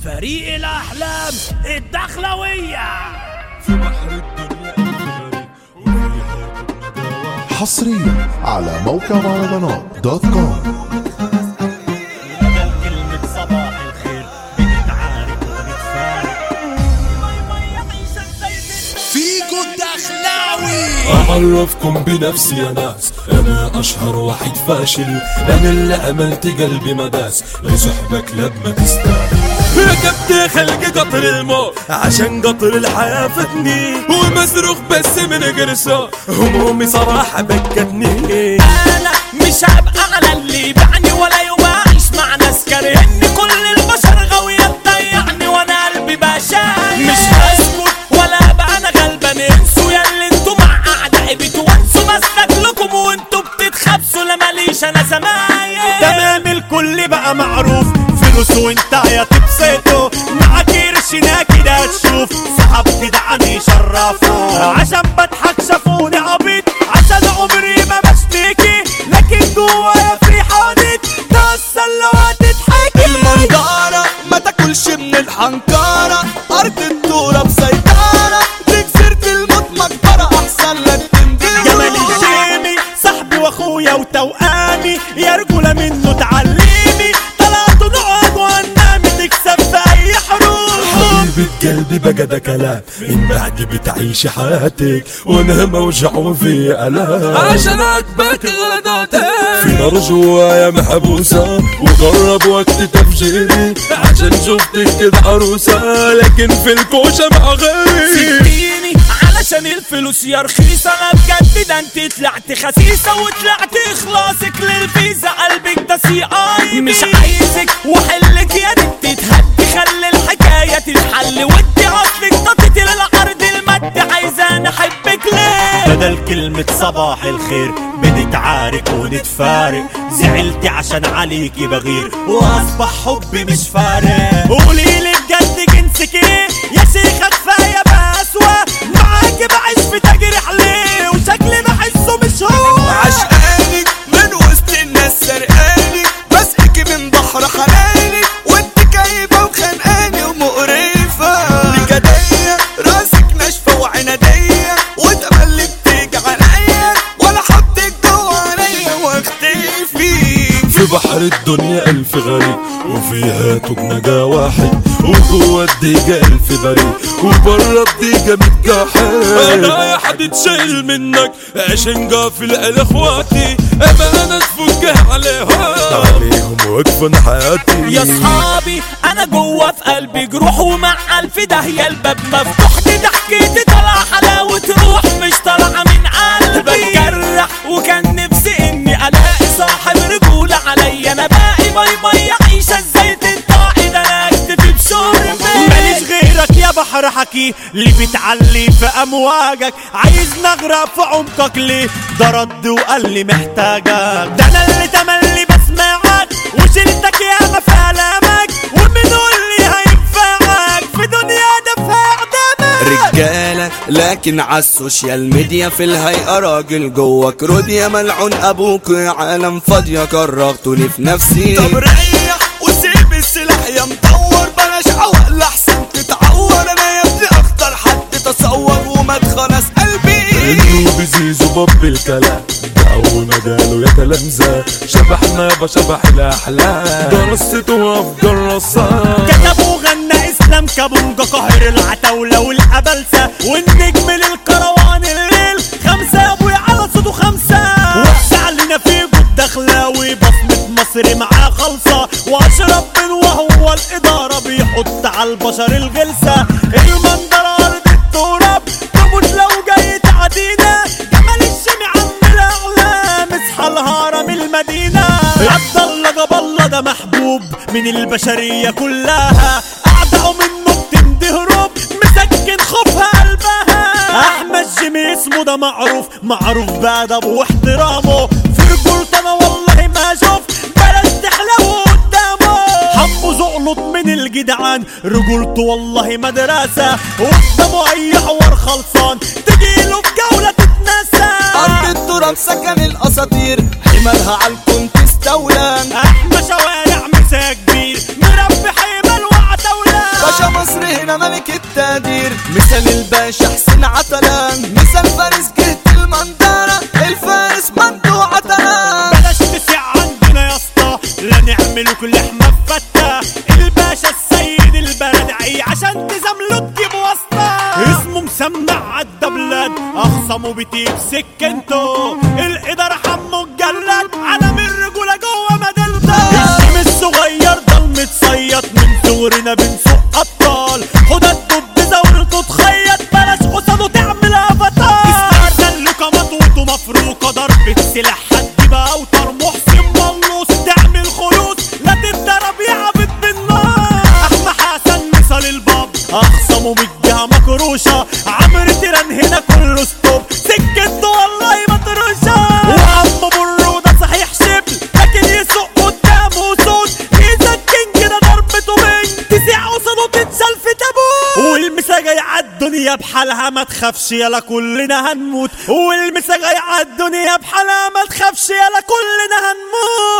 فريق الأحلام الدخلوية في بحر الدنيا ألف غريب وفيها كل حصريا على موقع مهرجانات دوت كوم بدل كلمة صباح الخير بنتعارك ونتفارق فيكو الدخلاوي أعرفكم بنفسي يا ناس أنا أشهر واحد فاشل أنا اللي عملت قلبي مداس لصحبك لما تستاهل ركبت خلق قطر الموت عشان قطر الحياة فاتني ومصرخ بس من قرصة همومي صراحة بكتني أنا مش هبقى على اللي يبعني ولا يوم أعيش مع ناس كارهني كل البشر غاوية تضيعني وأنا قلبي بشاي مش هسكت ولا أبقى أنا غلبان انسوا يا اللي انتوا مع أعدائي بتونسوا بس لكم وانتوا بتتخبسوا لا ماليش أنا زمايل تمام الكل بقى معروف فلوس وانت يا تبسطه معاك قرشنا كده هتشوف صحاب كده عني شرفوا عشان بضحك شافوني عبيط عشان عمري ما بشتكي لكن جوايا في حوادث تأثر لو هتضحكي المنظارة ما تاكلش من الحنكارة أرض التراب سيطرة تكسرت الموت مقبرة أحسن لك تندم جمال الجيمي صاحبي واخويا وتوأمي يا رجولة منه تعلمي طلعتوا نقعد وهنامي تكسب في اي حروب حبيبة قلبي بقى ده كلام من بعد بتعيشي حياتك وانا موجع وفي الام عشان عجبك غلطاتك في نار جوايا محبوسة وقرب وقت تفجيري عشان شفتك كده عروسة لكن في الكوشة مع غيري سيبيني علشان الفلوس يا رخيصة انا بجد ده انت طلعت خسيسة وطلعت اخلاصك للفيزا قلبك ده سي اي مش عايزك وحلك يا ريت تتهدي خلي الحكاية تتحل ودي اصلك طاطتي للعرض المد عايزة احبك ليه بدل كلمة صباح الخير بنتعارك ونتفارق زعلتي عشان عليكي بغير واصبح حبي مش فارق قولي لي بجد جنسك ايه يا شيخة كفاية بقى اسوأ معاكي بعيش في تجريح ليه وشكلي بحسه مش هو عشقاني من وسط الناس سرقاني بسقك من بحر حناني وانت كايبة وخانقاني ومقرفة نكدية راسك ناشفة وعنادية وتملي بتيجي عليا ولا حطك جوا عليا واختفي في بحر الدنيا ألف غريب وفيها تجنجة واحد وجوه الديجة ألف بريء وبره الديجة متجحد أنا يا حد اتشيل منك عشان قافل على إخواتي أمانة تفكها عليهم عليهم واقفة حياتي يا صحابي انا جوه في قلبي جروح ومع الف داهية الباب مفتوح دي ضحكتي طالعة حلاوة روح مش طالعة من قلبي بتجرح وكان نفسي اني الاقي صاحب رجولة عليا انا باقي باي باي عيشة ازاي تنطعي ده انا اكتفي بشربي ماليش غيرك يا بحر حكي اللي بتعلي في امواجك عايز نغرق في عمقك ليه ده رد وقال لي محتاجك ده انا اللي تملي بسمعك وشلتك ياما في الامك ومن اللي هينفعك في دنيا دفع دمك رجالة لكن عالسوشيال ميديا في الهيئة راجل جواك روديا ملعون ابوك يا عالم فاضية كرهتوني في نفسي طب ريح وسيب السلاح يا مطور بلاش عوق لحسن تتعور انا يا ابني اخطر حد تصور وما تخلص قلبي انه بزيزو باب الكلام ده اول ما قالوا يا تلامذة شبحنا بشبح الاحلام درسته افجر رصاص كتب وغنى اسلام كابونجا قاهر العتاولة والابلسة والنجم للكروان الليل خمسة يا ابويا على صوته خمسة وسع لنا في جود دخلاوي بصمة مصر معاه خالصة واشرف بن وهو الادارة بيحط على البشر الغلسة المنظر ارض التراب تموت لو جاي تعدينا جمال الشمي عم الاعلام اصحى الهرم المدينة عبد الله جاب الله ده محبوب من البشرية كلها أعداء منه بتندهرب مسكن خوفها قلبها أحمد جيمي اسمه ده معروف معروف بأدبه واحترامه في رجولته أنا والله ما شفت بلاش تحلو قدامه حمو زقلط من الجدعان رجولته والله مدرسة قدامه أي حوار خلصان تجيله في جولة تتنسى ارض التراب سكن الاساطير حملها عالكون تستولى احمى شوارع مسا كبير مربي حيبة الوعتة ولا مثال الباشا حسين عطلان مثال فارس جهة المنظرة الفارس مندو عطلان بلاش تسع عندنا يا اسطى لا نعملوا لحمة فتة الباشا السيد البردعي عشان تزاملوا تجيب واسطة اسمه مسمع عالدبلات اخصموا بتيب سكنته الادارة حمو الجلاد علم الرجولة جوه مدينته الجيم الصغير ضل متصيط من صغرنا بنسوق ابطال خد الدب زاولته تخيط بلاش قصاده تعمل افاتار استعدى لكمات وانتو مفروقة ضربة سلاح هتجيب اوتر محسن ملوس تعمل خلوص لا تتضرب يا عبد بالنار احمى حسن مثال الباب اخصمه بالجهة مكروشة عمرو تيران هنا كله ستوب سكته والله مطروشة وعم برودة صحيح شبل لكن يسوق قدامه صوت اذا الكينج ده ضربته بنج تسيع قصاده تتشال في تابوت والمسا جاي عالدنيا بحالها ما تخافش يلا كلنا هنموت والمسا جاي عالدنيا بحالها ما تخافش يلا كلنا هنموت